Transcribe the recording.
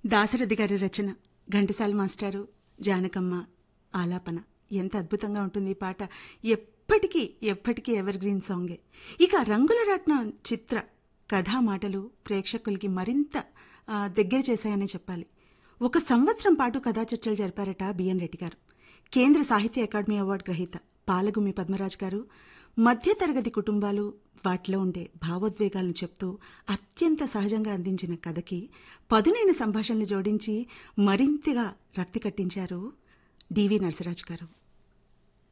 దాశరథి గారి రచన ఘంటసాల మాస్టారు జానకమ్మ ఆలాపన ఎంత అద్భుతంగా ఉంటుంది ఈ పాట ఎప్పటికీ ఎప్పటికీ ఎవర్ గ్రీన్ సాంగే ఇక రంగుల రత్నం చిత్ర కథా మాటలు ప్రేక్షకులకి మరింత ఆ, దగ్గర చేశాయనే చెప్పాలి ఒక సంవత్సరం పాటు కథా చర్చలు జరిపారట బిఎన్ రెడ్డి గారు కేంద్ర సాహిత్య అకాడమీ అవార్డు గ్రహీత పాలగుమి పద్మరాజ్ గారు మధ్యతరగతి కుటుంబాలు వాటిలో ఉండే భావోద్వేగాలను చెప్తూ అత్యంత సహజంగా అందించిన కథకి పదునైన సంభాషణలు జోడించి మరింతగా రక్తి కట్టించారు డివి నరసరాజు గారు